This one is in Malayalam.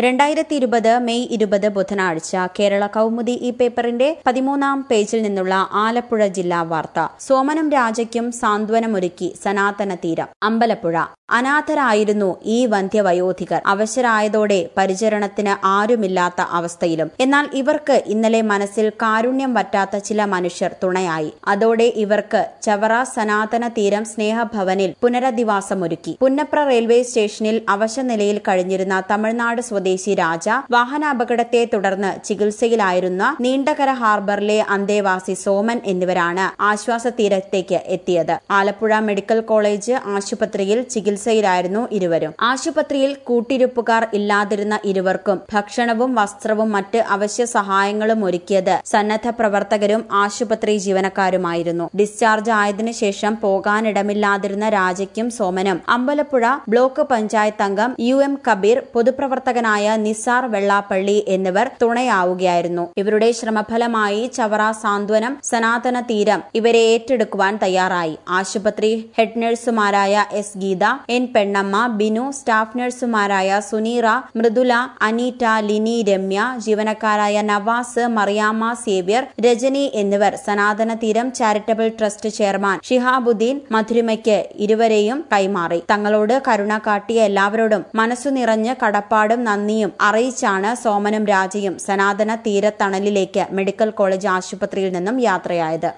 രണ്ടായിരത്തി ഇരുപത് മെയ് ഇരുപത് ബുധനാഴ്ച കേരള കൗമുദി ഈ പേപ്പറിന്റെ പതിമൂന്നാം പേജിൽ നിന്നുള്ള ആലപ്പുഴ ജില്ലാ വാർത്ത സോമനം രാജയ്ക്കും സാന്ത്വനമൊരുക്കി സനാതന തീരം അമ്പലപ്പുഴ അനാഥരായിരുന്നു ഈ വന്ധ്യവയോധികർ അവശരായതോടെ പരിചരണത്തിന് ആരുമില്ലാത്ത അവസ്ഥയിലും എന്നാൽ ഇവർക്ക് ഇന്നലെ മനസ്സിൽ കാരുണ്യം വറ്റാത്ത ചില മനുഷ്യർ തുണയായി അതോടെ ഇവർക്ക് ചവറ സനാതന തീരം സ്നേഹഭവനിൽ പുനരധിവാസമൊരുക്കി പുന്നപ്ര റെയിൽവേ സ്റ്റേഷനിൽ അവശനിലയിൽ കഴിഞ്ഞിരുന്ന തമിഴ്നാട് സ്വദേശി രാജ വാഹനാപകടത്തെ തുടർന്ന് ചികിത്സയിലായിരുന്ന നീണ്ടകര ഹാർബറിലെ അന്തേവാസി സോമൻ എന്നിവരാണ് ആശ്വാസ തീരത്തേക്ക് എത്തിയത് ആലപ്പുഴ മെഡിക്കൽ കോളേജ് ആശുപത്രിയിൽ ചികിത്സയിലായിരുന്നു ഇരുവരും ആശുപത്രിയിൽ കൂട്ടിരിപ്പുകാർ ഇല്ലാതിരുന്ന ഇരുവർക്കും ഭക്ഷണവും വസ്ത്രവും മറ്റ് അവശ്യ സഹായങ്ങളും ഒരുക്കിയത് സന്നദ്ധ പ്രവർത്തകരും ആശുപത്രി ജീവനക്കാരുമായിരുന്നു ഡിസ്ചാർജ് ആയതിനു ശേഷം പോകാനിടമില്ലാതിരുന്ന രാജയ്ക്കും സോമനും അമ്പലപ്പുഴ ബ്ലോക്ക് പഞ്ചായത്ത് അംഗം യു എം കബീർ പൊതുപ്രവർത്തകനായ നിസാർ വെള്ളാപ്പള്ളി എന്നിവർ തുണയാവുകയായിരുന്നു ഇവരുടെ ശ്രമഫലമായി ചവറ സാന്ത്വനം സനാതന തീരം ഇവരെ ഏറ്റെടുക്കുവാൻ തയ്യാറായി ആശുപത്രി ഹെഡ് നഴ്സുമാരായ S Geetha N Pennamma Binu staff നഴ്സുമാരായ സുനീറ മൃദുല അനീറ്റ ലിനി രമ്യ ജീവനക്കാരായ നവാസ് മറിയാമ്മ സേവ്യർ രജനി എന്നിവർ Sanathana Theeram charitable trust chairman Shihabuddeen മധുരിമയ്ക്ക് ഇരുവരെയും കൈമാറി തങ്ങളോട് കരുണ കാട്ടിയ എല്ലാവരോടും മനസ്സു നിറഞ്ഞ് കടപ്പാടും നന്ദിയും അറിയിച്ചാണ് സോമനും രാജയും സനാതന തീരത്തണലിലേക്ക് മെഡിക്കൽ കോളേജ് ആശുപത്രിയിൽ നിന്നും യാത്രയായത്